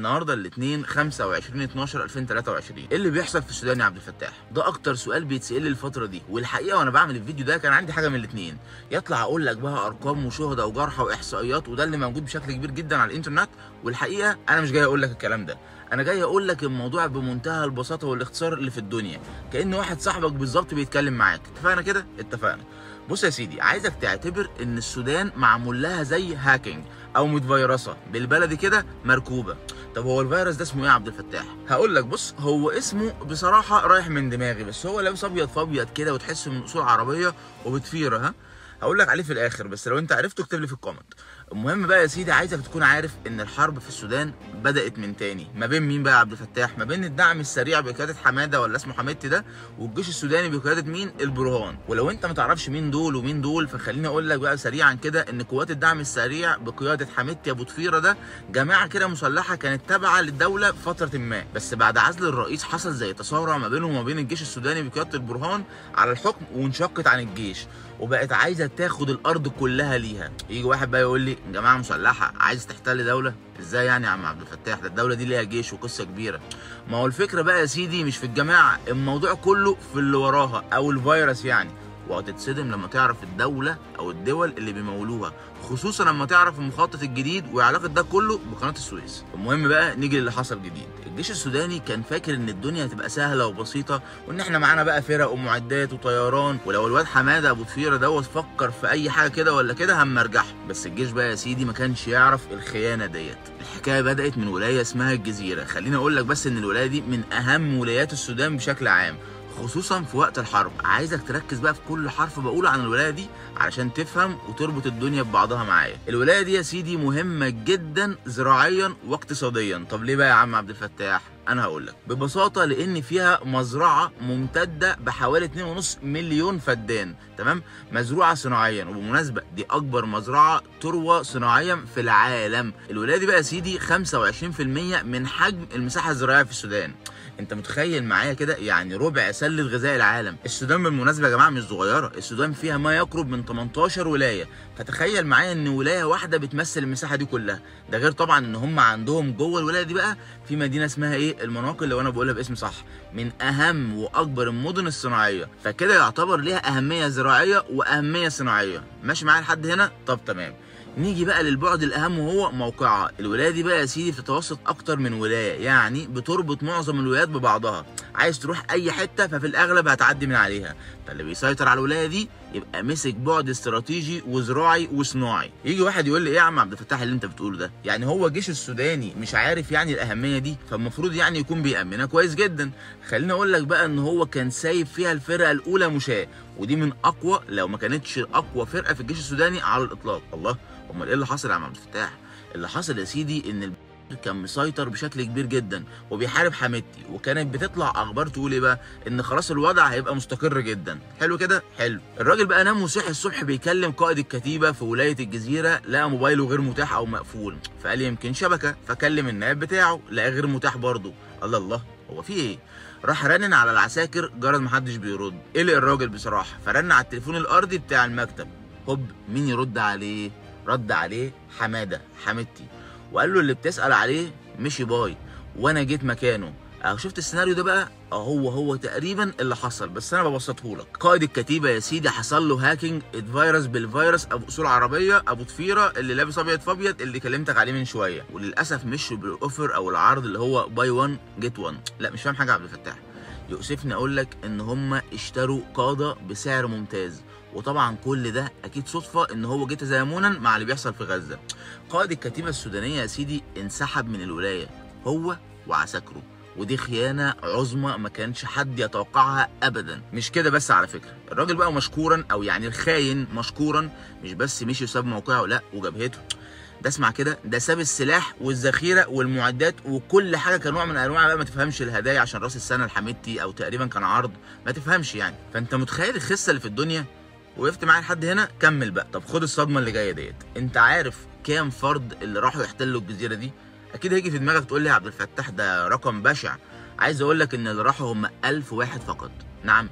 النهارده الاثنين 25 12 2023 ايه اللي بيحصل في السودان يا عبد الفتاح ده اكتر سؤال بيتسال لي الفتره دي والحقيقه وانا بعمل الفيديو ده كان عندي حاجه من الاثنين يطلع اقول لك بقى ارقام وشهداء وجرحى واحصائيات وده اللي موجود بشكل كبير جدا على الانترنت والحقيقه انا مش جاي اقول لك الكلام ده انا جاي اقول لك الموضوع بمنتهى البساطه والاختصار اللي في الدنيا كان واحد صاحبك بالظبط بيتكلم معاك اتفقنا كده اتفقنا بص يا سيدي عايزك تعتبر ان السودان معمول لها زي هاكينج او متفيرسه بالبلدي كده مركوبه طب هو الفيروس ده اسمه ايه يا عبد الفتاح هقول لك بص هو اسمه بصراحه رايح من دماغي بس هو لابس ابيض في ابيض كده وتحسه من اصول عربيه وبتفيره ها هقول لك عليه في الاخر بس لو انت عرفته اكتب لي في الكومنت المهم بقى يا سيدي عايزك تكون عارف ان الحرب في السودان بدات من تاني ما بين مين بقى يا عبد الفتاح ما بين الدعم السريع بقياده حماده ولا اسمه حميدتي ده والجيش السوداني بقياده مين البرهان ولو انت ما تعرفش مين دول ومين دول فخليني اقول لك بقى سريعا كده ان قوات الدعم السريع بقياده حميدتي ابو طفيره ده جماعه كده مسلحه كانت تابعه للدوله في فتره ما بس بعد عزل الرئيس حصل زي تصارع ما بينهم وما بين الجيش السوداني بقياده البرهان على الحكم وانشقت عن الجيش وبقت عايزه تاخد الارض كلها ليها يجي واحد بقى يقول لي جماعه مسلحه عايز تحتل دوله ازاي يعني يا عم عبد الفتاح ده الدوله دي ليها جيش وقصه كبيره ما هو الفكره بقى يا سيدي مش في الجماعه الموضوع كله في اللي وراها او الفيروس يعني وهتتصدم لما تعرف الدولة أو الدول اللي بيمولوها خصوصا لما تعرف المخطط الجديد وعلاقة ده كله بقناة السويس المهم بقى نيجي للي حصل جديد الجيش السوداني كان فاكر ان الدنيا هتبقى سهلة وبسيطة وان احنا معانا بقى فرق ومعدات وطيران ولو الواد حمادة ابو طفيرة دوت فكر في اي حاجة كده ولا كده هنمرجحه بس الجيش بقى يا سيدي ما كانش يعرف الخيانة ديت الحكاية بدأت من ولاية اسمها الجزيرة خليني اقول لك بس ان الولاية دي من اهم ولايات السودان بشكل عام خصوصا في وقت الحرب عايزك تركز بقى في كل حرف بقوله عن الولايه دي علشان تفهم وتربط الدنيا ببعضها معايا الولايه دي يا سيدي مهمه جدا زراعيا واقتصاديا طب ليه بقى يا عم عبد الفتاح انا هقول لك ببساطه لان فيها مزرعه ممتده بحوالي 2.5 مليون فدان تمام مزروعه صناعيا وبالمناسبه دي اكبر مزرعه تروى صناعيا في العالم الولايه دي بقى يا سيدي 25% من حجم المساحه الزراعيه في السودان انت متخيل معايا كده يعني ربع سله غذاء العالم السودان بالمناسبه يا جماعه مش صغيره السودان فيها ما يقرب من 18 ولايه فتخيل معايا ان ولايه واحده بتمثل المساحه دي كلها ده غير طبعا ان هم عندهم جوه الولايه دي بقى في مدينه اسمها ايه المناقل لو انا بقولها باسم صح من اهم واكبر المدن الصناعيه فكده يعتبر ليها اهميه زراعيه واهميه صناعيه ماشي معايا لحد هنا طب تمام نيجي بقى للبعد الاهم وهو موقعها الولايه دي بقى يا سيدي بتتوسط اكتر من ولايه يعني بتربط معظم الولايات ببعضها عايز تروح اي حته ففي الاغلب هتعدي من عليها فاللي بيسيطر على الولايه دي يبقى مسك بعد استراتيجي وزراعي وصناعي يجي واحد يقول لي ايه يا عم عبد الفتاح اللي انت بتقوله ده يعني هو الجيش السوداني مش عارف يعني الاهميه دي فالمفروض يعني يكون بيامنها كويس جدا خليني اقول لك بقى ان هو كان سايب فيها الفرقه الاولى مشاه ودي من اقوى لو ما كانتش اقوى فرقه في الجيش السوداني على الاطلاق الله امال ايه اللي حصل يا عم عبد الفتاح اللي حصل يا سيدي ان كان مسيطر بشكل كبير جدا وبيحارب حميدتي وكانت بتطلع اخبار تقول ايه بقى ان خلاص الوضع هيبقى مستقر جدا حلو كده حلو الراجل بقى نام وصحي الصبح بيكلم قائد الكتيبه في ولايه الجزيره لقى موبايله غير متاح او مقفول فقال يمكن شبكه فكلم النائب بتاعه لقى غير متاح برضه الله الله هو في ايه راح رنن على العساكر جرد محدش بيرد قلق الراجل بصراحه فرن على التليفون الارضي بتاع المكتب هوب مين يرد عليه رد عليه حماده حميدتي وقال له اللي بتسال عليه مشي باي وانا جيت مكانه اهو شفت السيناريو ده بقى هو هو تقريبا اللي حصل بس انا ببسطه لك قائد الكتيبه يا سيدي حصل له هاكينج اتفيروس بالفيروس ابو اصول عربيه ابو طفيره اللي لابس ابيض في ابيض اللي كلمتك عليه من شويه وللاسف مش بالاوفر او العرض اللي هو باي 1 جيت 1 لا مش فاهم حاجه عبد الفتاح يؤسفني اقول لك ان هم اشتروا قاده بسعر ممتاز وطبعا كل ده اكيد صدفه ان هو جه تزامنا مع اللي بيحصل في غزه قائد الكتيبه السودانيه يا سيدي انسحب من الولايه هو وعساكره ودي خيانة عظمى ما كانش حد يتوقعها أبدا مش كده بس على فكرة الراجل بقى مشكورا أو يعني الخاين مشكورا مش بس مشي وساب موقعه لا وجبهته ده اسمع كده ده ساب السلاح والذخيره والمعدات وكل حاجه كنوع من انواع بقى ما تفهمش الهدايا عشان راس السنه الحميدتي او تقريبا كان عرض ما تفهمش يعني فانت متخيل الخسه اللي في الدنيا وقفت معايا لحد هنا كمل بقى طب خد الصدمه اللي جايه ديت انت عارف كام فرد اللي راحوا يحتلوا الجزيره دي اكيد هيجي في دماغك تقول لي يا عبد الفتاح ده رقم بشع عايز اقول لك ان اللي راحوا هم 1000 واحد فقط نعم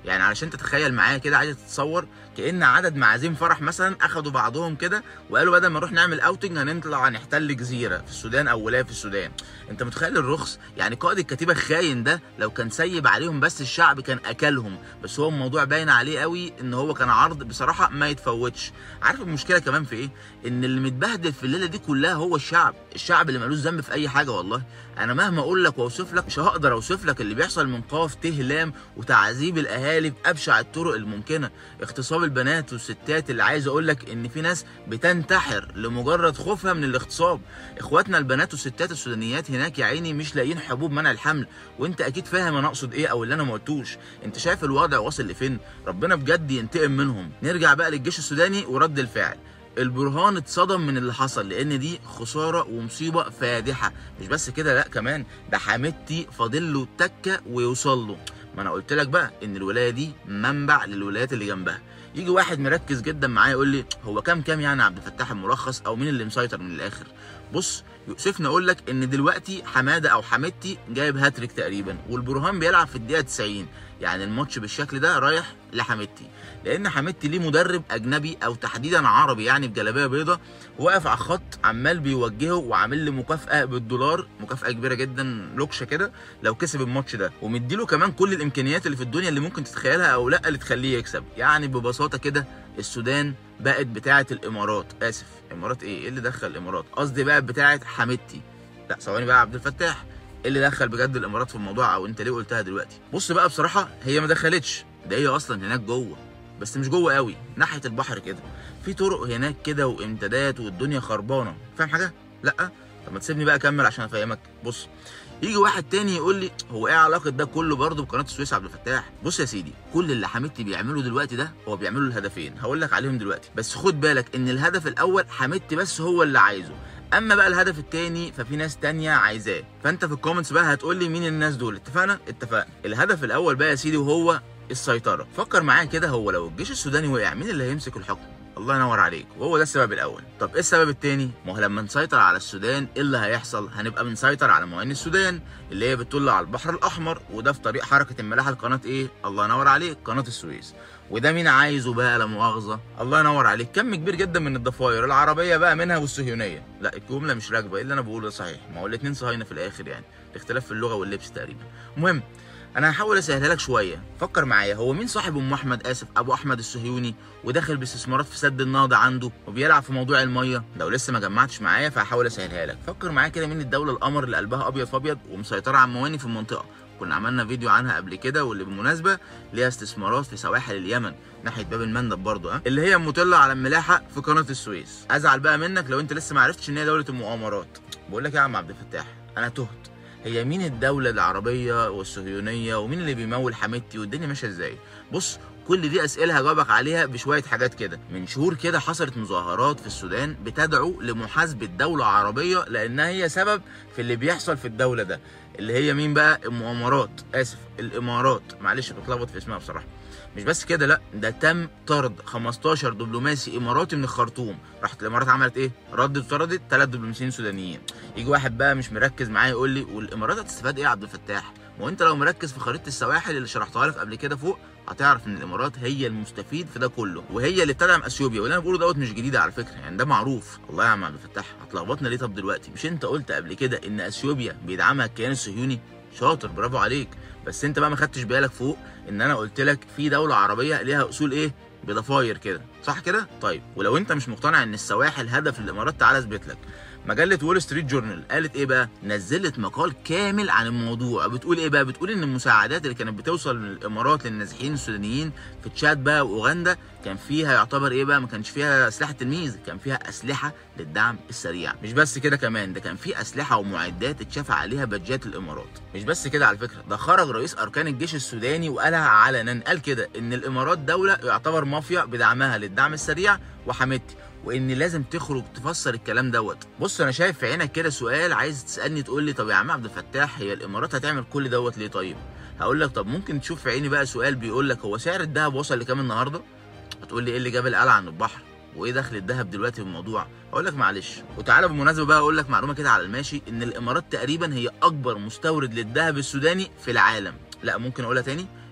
يعني علشان تتخيل معايا كده عايز تتصور كان عدد معازيم فرح مثلا اخدوا بعضهم كده وقالوا بدل ما نروح نعمل اوتنج هنطلع نحتل جزيره في السودان او ولايه في السودان انت متخيل الرخص يعني قائد الكتيبه الخاين ده لو كان سيب عليهم بس الشعب كان اكلهم بس هو الموضوع باين عليه قوي ان هو كان عرض بصراحه ما يتفوتش عارف المشكله كمان في ايه ان اللي متبهدل في الليله دي كلها هو الشعب الشعب اللي ملوش ذنب في اي حاجه والله انا مهما اقول لك واوصف لك مش هقدر اوصف لك اللي بيحصل من قاف تهلام وتعذيب الاهالي بابشع الطرق الممكنه اغتصاب البنات والستات اللي عايز اقول لك ان في ناس بتنتحر لمجرد خوفها من الاغتصاب اخواتنا البنات والستات السودانيات هناك يا عيني مش لاقيين حبوب منع الحمل وانت اكيد فاهم انا اقصد ايه او اللي انا ما قلتوش انت شايف الوضع واصل لفين ربنا بجد ينتقم منهم نرجع بقى للجيش السوداني ورد الفعل البرهان اتصدم من اللي حصل لان دي خساره ومصيبه فادحه مش بس كده لا كمان ده حميدتي فاضل له تكه ويوصل له ما انا قلت لك بقى ان الولايه دي منبع للولايات اللي جنبها يجي واحد مركز جدا معايا يقول لي هو كام كام يعني عبد الفتاح الملخص او مين اللي مسيطر من الاخر بص يؤسفني اقول لك ان دلوقتي حماده او حميدتي جايب هاتريك تقريبا والبرهان بيلعب في الدقيقه 90 يعني الماتش بالشكل ده رايح لحميدتي لان حميدتي ليه مدرب اجنبي او تحديدا عربي يعني بجلابيه بيضه واقف على الخط عمال بيوجهه وعامل له مكافاه بالدولار مكافاه كبيره جدا لوكشه كده لو كسب الماتش ده ومديله كمان كل الامكانيات اللي في الدنيا اللي ممكن تتخيلها او لا اللي تخليه يكسب يعني ببساطه كده السودان بقت بتاعه الامارات اسف امارات ايه ايه اللي دخل الامارات قصدي بقت بتاعه حميدتي لا ثواني بقى يا عبد الفتاح ايه اللي دخل بجد الامارات في الموضوع او انت ليه قلتها دلوقتي بص بقى بصراحه هي ما دخلتش ده هي اصلا هناك جوه بس مش جوه قوي ناحيه البحر كده في طرق هناك كده وامدادات والدنيا خربانه فاهم حاجه لا طب ما تسيبني بقى اكمل عشان افهمك بص يجي واحد تاني يقول لي هو ايه علاقه ده كله برضه بقناه السويس عبد الفتاح بص يا سيدي كل اللي حميدتي بيعمله دلوقتي ده هو بيعمله الهدفين هقول لك عليهم دلوقتي بس خد بالك ان الهدف الاول حميدتي بس هو اللي عايزه اما بقى الهدف التاني ففي ناس تانية عايزاه فانت في الكومنتس بقى هتقول لي مين الناس دول اتفقنا اتفقنا الهدف الاول بقى يا سيدي وهو السيطره فكر معايا كده هو لو الجيش السوداني وقع مين اللي هيمسك الحكم الله ينور عليك وهو ده السبب الاول طب ايه السبب التاني ما هو لما نسيطر على السودان ايه اللي هيحصل هنبقى بنسيطر على موانئ السودان اللي هي بتطل على البحر الاحمر وده في طريق حركه الملاحه لقناه ايه الله ينور عليك قناه السويس وده مين عايزه بقى لا مؤاخذه الله ينور عليك كم كبير جدا من الضفاير العربيه بقى منها والصهيونيه لا الجمله مش راكبه ايه اللي انا بقوله ده صحيح ما هو الاثنين صهاينه في الاخر يعني الاختلاف في اللغه واللبس تقريبا المهم انا هحاول اسهلها لك شويه فكر معايا هو مين صاحب ام احمد اسف ابو احمد الصهيوني وداخل باستثمارات في سد النهضه عنده وبيلعب في موضوع الميه لو لسه ما جمعتش معايا فهحاول اسهلها لك فكر معايا كده مين الدوله القمر اللي قلبها ابيض فابيض ومسيطره على المواني في المنطقه كنا عملنا فيديو عنها قبل كده واللي بالمناسبه ليها استثمارات في سواحل اليمن ناحيه باب المندب برضه ها اللي هي مطله على الملاحه في قناه السويس ازعل بقى منك لو انت لسه ما عرفتش ان هي دوله المؤامرات بقول لك يا عم عبد الفتاح انا تهت هي مين الدولة العربية والصهيونية ومين اللي بيمول حميدتي والدنيا ماشية ازاي؟ بص كل دي اسئله هجاوبك عليها بشويه حاجات كده من شهور كده حصلت مظاهرات في السودان بتدعو لمحاسبه دوله عربيه لانها هي سبب في اللي بيحصل في الدوله ده اللي هي مين بقى المؤامرات اسف الامارات معلش بتلخبط في اسمها بصراحه مش بس كده لا ده تم طرد 15 دبلوماسي اماراتي من الخرطوم راحت الامارات عملت ايه ردت وطردت ثلاث دبلوماسيين سودانيين يجي واحد بقى مش مركز معايا يقول لي والامارات هتستفاد ايه يا عبد الفتاح ما هو انت لو مركز في خريطه السواحل اللي شرحتها لك قبل كده فوق هتعرف ان الامارات هي المستفيد في ده كله وهي اللي بتدعم اثيوبيا واللي انا بقوله دوت مش جديد على فكره يعني ده معروف الله يا عم عبد الفتاح هتلخبطنا ليه طب دلوقتي مش انت قلت قبل كده ان اثيوبيا بيدعمها الكيان الصهيوني شاطر برافو عليك بس انت بقى ما خدتش بالك فوق ان انا قلت لك في دوله عربيه ليها اصول ايه بضفاير كده صح كده طيب ولو انت مش مقتنع ان السواحل هدف الامارات تعالى اثبت لك مجله وول ستريت جورنال قالت ايه بقى نزلت مقال كامل عن الموضوع بتقول ايه بقى بتقول ان المساعدات اللي كانت بتوصل من الامارات للنازحين السودانيين في تشاد بقى واوغندا كان فيها يعتبر ايه بقى ما كانش فيها اسلحه تلميذ كان فيها اسلحه للدعم السريع مش بس كده كمان ده كان في اسلحه ومعدات اتشاف عليها بادجات الامارات مش بس كده على فكره ده خرج رئيس اركان الجيش السوداني وقالها علنا قال كده ان الامارات دوله يعتبر مافيا بدعمها للدعم السريع وحميدتي وان لازم تخرج تفسر الكلام دوت بص انا شايف في عينك كده سؤال عايز تسالني تقول لي طب يا عم عبد الفتاح هي الامارات هتعمل كل دوت ليه طيب هقول لك طب ممكن تشوف في عيني بقى سؤال بيقول لك هو سعر الذهب وصل لكام النهارده هتقول لي ايه اللي جاب القلعه عن البحر وايه دخل الذهب دلوقتي في الموضوع اقول لك معلش وتعالى بالمناسبه بقى اقول لك معلومه كده على الماشي ان الامارات تقريبا هي اكبر مستورد للذهب السوداني في العالم لا ممكن اقولها تاني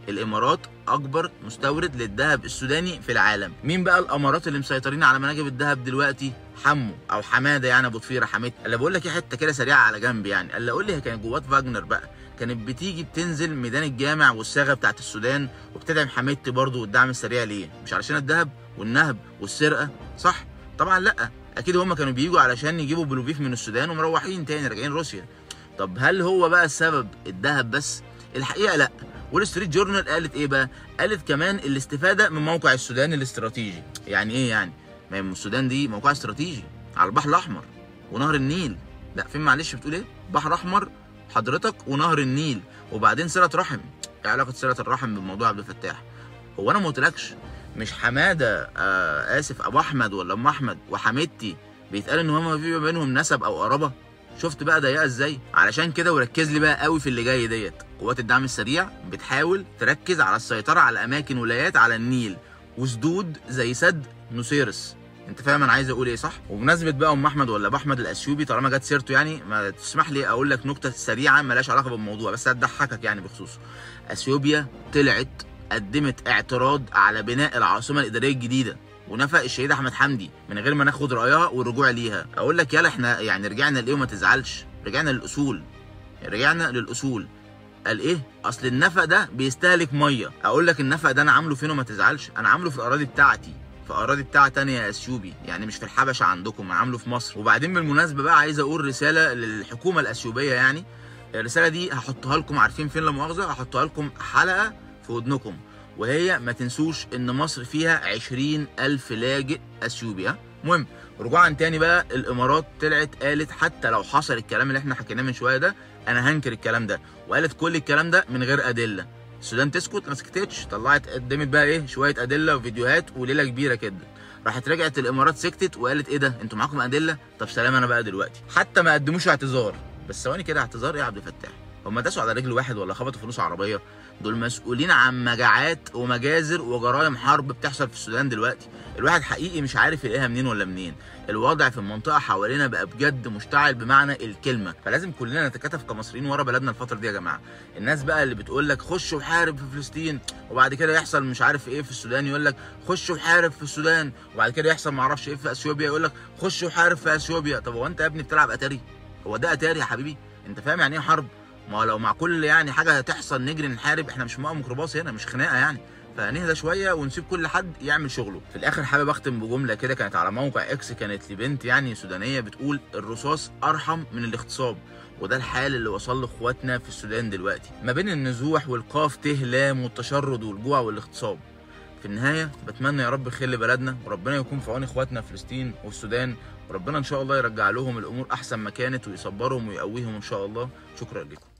الامارات اكبر مستورد للذهب السوداني في العالم مين بقى الامارات اللي مسيطرين على مناجم الذهب دلوقتي حمو او حماده يعني ابو ضفيره حميد اللي بقول لك إيه حته كده سريعه على جنب يعني اللي اقول لي هي كانت جوات فاجنر بقى كانت بتيجي بتنزل ميدان الجامع والصاغه بتاعت السودان وبتدعم حميدتي برضه والدعم السريع ليه مش علشان الذهب والنهب والسرقه صح طبعا لا اكيد هم كانوا بيجوا علشان يجيبوا بلوفيف من السودان ومروحين تاني راجعين روسيا طب هل هو بقى السبب الذهب بس الحقيقه لا وول ستريت جورنال قالت ايه بقى قالت كمان الاستفاده من موقع السودان الاستراتيجي يعني ايه يعني ما هي السودان دي موقع استراتيجي على البحر الاحمر ونهر النيل لا فين معلش بتقول ايه بحر احمر حضرتك ونهر النيل وبعدين صله رحم ايه علاقه صله الرحم بموضوع عبد الفتاح هو انا ما قلتلكش مش حماده آه اسف ابو احمد ولا ام احمد وحميدتي بيتقال ان هما في ما بينهم نسب او قرابه شفت بقى ضيقه ازاي علشان كده وركز لي بقى قوي في اللي جاي ديت قوات الدعم السريع بتحاول تركز على السيطره على اماكن ولايات على النيل وسدود زي سد نوسيرس انت فاهم انا عايز اقول ايه صح وبمناسبه بقى ام احمد ولا ابو احمد الاثيوبي طالما جت سيرته يعني ما تسمح لي اقول لك نكته سريعه ملهاش علاقه بالموضوع بس هتضحكك يعني بخصوصه اثيوبيا طلعت قدمت اعتراض على بناء العاصمه الاداريه الجديده ونفق الشهيد احمد حمدي من غير ما ناخد رايها والرجوع ليها اقول لك يلا احنا يعني رجعنا لايه وما تزعلش رجعنا للاصول رجعنا للاصول قال ايه اصل النفق ده بيستهلك ميه اقول لك النفق ده انا عامله فين وما تزعلش انا عامله في الاراضي بتاعتي في اراضي بتاعه تانية يا اثيوبي يعني مش في الحبشه عندكم انا عامله في مصر وبعدين بالمناسبه بقى عايز اقول رساله للحكومه الاثيوبيه يعني الرساله دي هحطها لكم عارفين فين لا مؤاخذه هحطها لكم حلقه في ودنكم وهي ما تنسوش ان مصر فيها 20 الف لاجئ اثيوبي ها المهم رجوعا تاني بقى الامارات طلعت قالت حتى لو حصل الكلام اللي احنا حكيناه من شويه ده انا هنكر الكلام ده وقالت كل الكلام ده من غير ادله السودان تسكت ما سكتتش طلعت قدمت بقى ايه شويه ادله وفيديوهات وليله كبيره كده راحت رجعت الامارات سكتت وقالت ايه ده انتوا معاكم ادله طب سلام انا بقى دلوقتي حتى ما قدموش اعتذار بس ثواني كده اعتذار ايه يا عبد الفتاح هم داسوا على رجل واحد ولا خبطوا فلوس عربيه دول مسؤولين عن مجاعات ومجازر وجرائم حرب بتحصل في السودان دلوقتي الواحد حقيقي مش عارف يلاقيها منين ولا منين الوضع في المنطقه حوالينا بقى بجد مشتعل بمعنى الكلمه فلازم كلنا نتكاتف كمصريين ورا بلدنا الفتره دي يا جماعه الناس بقى اللي بتقول لك خش وحارب في فلسطين وبعد كده يحصل مش عارف ايه في السودان يقول لك خش وحارب في السودان وبعد كده يحصل ما اعرفش ايه في اثيوبيا يقول لك خش وحارب في اثيوبيا طب هو انت يا ابني بتلعب اتاري هو ده اتاري يا حبيبي انت فاهم يعني ايه حرب ما هو لو مع كل يعني حاجه هتحصل نجري نحارب احنا مش موقع ميكروباص هنا مش خناقه يعني فنهدى شويه ونسيب كل حد يعمل شغله في الاخر حابب اختم بجمله كده كانت على موقع اكس كانت لبنت يعني سودانيه بتقول الرصاص ارحم من الاغتصاب وده الحال اللي وصل لاخواتنا في السودان دلوقتي ما بين النزوح والقاف ته لام والتشرد والجوع والاغتصاب في النهايه بتمنى يا رب خير لبلدنا وربنا يكون في عون اخواتنا في فلسطين والسودان وربنا ان شاء الله يرجع لهم الامور احسن ما كانت ويصبرهم ويقويهم ان شاء الله شكرا لكم